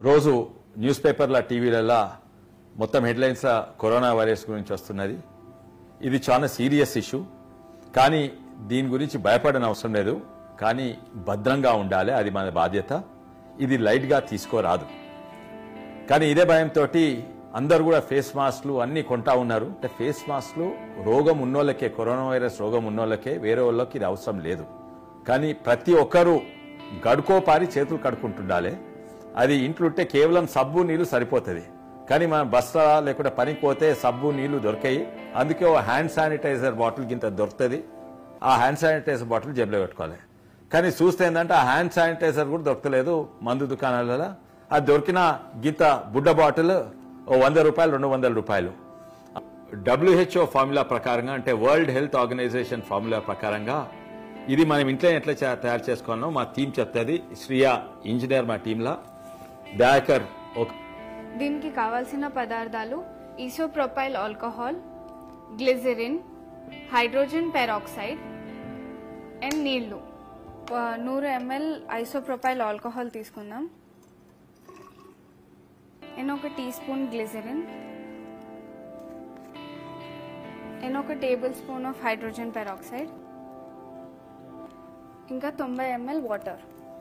రోజు న్యూస్ పేపర్ల టీవీలలో మొత్తం హెడ్లైన్స్ కరోనా వైరస్ గురించి వస్తున్నది ఇది చాలా సీరియస్ ఇష్యూ కానీ దీని గురించి భయపడని అవసరం లేదు కానీ భద్రంగా ఉండాలి అది మన బాధ్యత ఇది లైట్గా తీసుకోరాదు కానీ ఇదే భయంతో అందరూ కూడా ఫేస్ మాస్క్లు అన్ని కొంటా ఉన్నారు అంటే ఫేస్ మాస్క్లు రోగం ఉన్నోళ్ళకే కరోనా వైరస్ రోగం ఉన్నోళ్ళకే వేరే వాళ్ళకి ఇది అవసరం లేదు కానీ ప్రతి ఒక్కరూ గడుకోపారి చేతులు కడుక్కుంటుండాలి అది ఇంట్లో ఉంటే కేవలం సబ్బు నీళ్లు సరిపోతుంది కానీ మనం బస్తా లేకుంటే పనికి పోతే సబ్బు నీళ్లు దొరికాయి అందుకే ఓ హ్యాండ్ శానిటైజర్ బాటిల్ గింత దొరుకుతుంది ఆ హ్యాండ్ శానిటైజర్ బాటిల్ జేబులో పెట్టుకోవాలి కానీ చూస్తే ఏంటంటే ఆ హ్యాండ్ శానిటైజర్ కూడా దొరకలేదు మందు దుకాణాలలో అది దొరికిన గింత బుడ్డ బాటిల్ ఓ వంద రూపాయలు రెండు వందల రూపాయలు డబ్ల్యూహెచ్ఓ ఫార్ములా ప్రకారంగా అంటే వరల్డ్ హెల్త్ ఆర్గనైజేషన్ ఫార్ములా ప్రకారంగా ఇది మనం ఇంట్లో ఎట్లా చే- తయారు చేసుకున్నాం మా టీం చెప్తుంది శ్రియా ఇంజనీర్ మా టీంలో దయాకర్ ఒక దీనికి కావాల్సిన పదార్థాలు isopropyl alcohol glycerin hydrogen peroxide and నీళ్లు ఆ, నూరు ఎంఎల్ ఐసోప్రొపైల్ ఆల్కహాల్ తీసుకుందాం అండ్ ఒక టీ స్పూన్ గ్లిజరిన్ అండ్ ఒక tablespoon of hydrogen peroxide ఇంకా తొంభై ఎంఎల్ వాటర్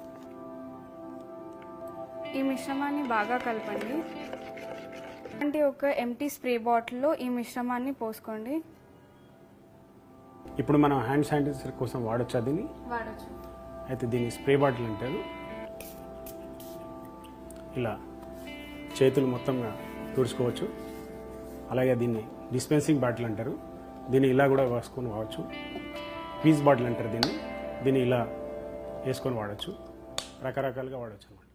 ఈ మిశ్రమాన్ని బాగా కలపండి అంటే ఒక ఎంటీ స్ప్రే బాటిల్లో ఈ మిశ్రమాన్ని పోసుకోండి ఇప్పుడు మనం హ్యాండ్ శానిటైజర్ కోసం వాడొచ్చా దీన్ని వాడచ్చు అయితే దీన్ని స్ప్రే బాటిల్ అంటారు ఇలా చేతులు మొత్తంగా తుడుచుకోవచ్చు అలాగే దీన్ని డిస్పెన్సింగ్ బాటిల్ అంటారు దీన్ని ఇలా కూడా వేసుకొని వాడచ్చు పీస్ బాటిల్ అంటారు దీన్ని దీన్ని ఇలా వేసుకొని వాడచ్చు రకరకాలుగా వాడచ్చు అన్నమాట